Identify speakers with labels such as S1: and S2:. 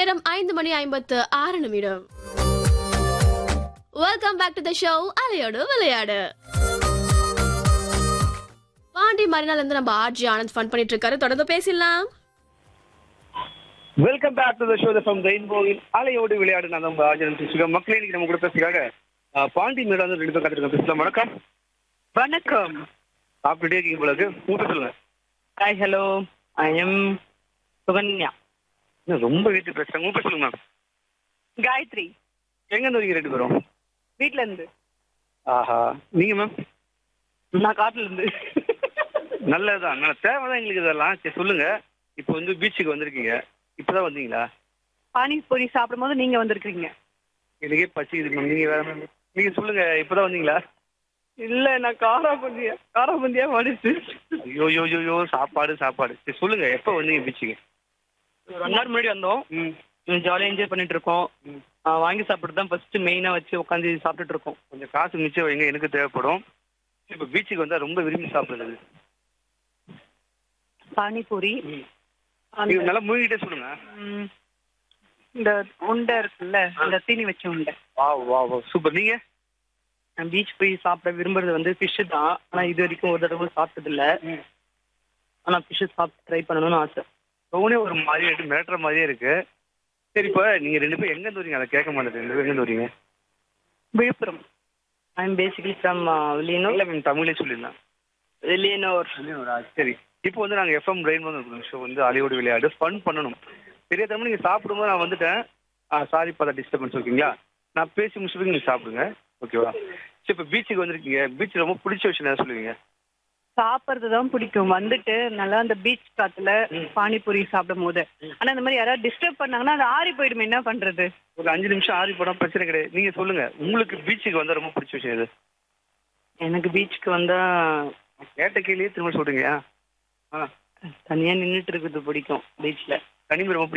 S1: நேரம் ஐந்து மணி ஐம்பத்து ஆறு நிமிடம் welcome back to the show அலையோடு விளையாடு பாண்டி மறுநாள் இருந்து நம்ம ஆர்ஜி ஆனந்த் ஃபன் பண்ணிட்டு இருக்காரு தொடர்ந்து பேசிடலாம்
S2: welcome back to the show from ரெயின்போவில் அலையோடு விளையாடு நான் நம்ம ஆஜரன் பேசுகிறோம் மக்களே இன்னைக்கு நம்ம கூட பேசுறதுக்காக அஹ், பாண்டி மேடம் வந்து ரெண்டு பேர் காத்துட்டு பேசலாம் வணக்கம்
S3: வணக்கம்
S2: சாப்பிட்டுட்டே இருக்கீங்க போல இருக்கு உங்க பேர் சொல்லுங்க
S3: hi hello I am Sukanya
S2: என்ன ரொம்ப வீட்டு பேசுறாங்க உங்க பேர் சொல்லுங்க மேம்
S3: காயத்ரி
S2: எங்க இருந்து வரீங்க ரெண்டு பேரும்
S3: வீட்ல இருந்து
S2: ஆஹா நீங்க மேம்
S3: நான் காட்டுல இருந்து
S2: நல்லதுதான் நல்ல தேவைதான் எங்களுக்கு இதெல்லாம் சரி சொல்லுங்க இப்போ வந்து பீச்சுக்கு வந்திருக்கீங்க இப்பதான் வந்தீங்களா
S3: பானிபூரி சாப்பிடும் போது நீங்க வந்திருக்கீங்க
S2: எனக்கே பசிக்குது மேம் நீங்க வேற ma'am. நீங்க சொல்லுங்க இப்பதான் வந்தீங்களா
S3: இல்ல நான் காரா பந்தியா காரா பந்தியா படிச்சு
S2: ஐயோ யோ யோ யோ சாப்பாடு சாப்பாடு சரி சொல்லுங்க எப்போ வந்தீங்க பீச்சுக்கு
S3: ஒரு ஒன் ஹவர் முன்னாடி வந்தோம்
S2: ம்
S3: ஜாலியா என்ஜாய் பண்ணிட்டு இருக்கோம்
S2: ம்.
S3: ஆ, வாங்கி சாப்பிட்டு தான் ஃபர்ஸ்ட் மெயினா வச்சு உட்காந்து சாப்பிட்டுட்டு இருக்கோம்
S2: கொஞ்சம் காசு மிச்சம் வைங்க எனக்கு தேவைப்படும் இப்போ பீச்சுக்கு வந்தா ரொம்ப விரும்பி சாப்பிடுறது
S3: பானிபூரி அந்த,
S2: நீங்க நல்லா மூழ்கிட்டே சொல்லுங்க
S3: ம், இந்த உண்டை இருக்குல்ல அந்த தீனி வச்ச உண்டை
S2: வா வா வா சூப்பர் நீங்க
S3: நான் பீச் போய் சாப்பிட விரும்புறது வந்து ஃபிஷ் தான் ஆனா இது வரைக்கும் ஒரு தடவை சாப்பிட்டது இல்ல ஆனா ஃபிஷ் சாப்பிட்டு ட்ரை பண்ணணும்னு ஆசை
S2: டவுனே ஒரு மாதிரி இருக்கு மிரட்டுற மாதிரியே இருக்கு சரி இப்போ நீங்க ரெண்டு பேரும் எங்க இருந்து வரீங்க அதை கேட்க மாட்டேன் ரெண்டு பேரும் எங்க இருந்து வரீங்க
S3: Villupuram I am basically from Villianur
S2: இல்ல மேம் தமிழ்லேயே சொல்லிடலாம்
S3: வில்லியனூர்
S2: சரி இப்போ வந்து நாங்கள் எஃப்எம் ரெயின் வந்து ஷோ வந்து அலியோடு விளையாடு ஃபன் பண்ணணும் பெரிய தமிழ் நீங்கள் சாப்பிடும்போது நான் வந்துட்டேன் ஆ சாரி ஃபார் த டிஸ்டர்பன்ஸ் ஓகேங்களா நான் பேசி முடிச்சுட்டு நீங்கள் சாப்பிடுங்க ஓகேவா சரி இப்போ பீச்சுக்கு வந்திருக்கீங்க பீச் ரொம்ப பிடிச்ச விஷயம் என்ன சொல்லுவீங்க
S3: சாப்பிட்றது தான் பிடிக்கும் வந்துட்டு நல்லா அந்த பீச் காத்துல பானிபூரி சாப்பிடும் போது ஆனா இந்த மாதிரி யாராவது டிஸ்டர்ப் பண்ணாங்கன்னா அது ஆறி போயிடுமே என்ன பண்றது
S2: ஒரு அஞ்சு நிமிஷம் ஆறி போனால் பிரச்சனை கிடையாது நீங்கள் சொல்லுங்க உங்களுக்கு பீச்சுக்கு வந்தால் ரொம்ப பிடிச்ச விஷயம் இது
S3: எனக்கு பீச்சுக்கு வந்தா
S2: கேட்ட கேள்வியே திரும்ப சொல்றீங்க ஆ
S3: தனியா நின்னுட்டு இருக்குது பிடிக்கும் பீச்ல
S2: தனிமை ரொம்ப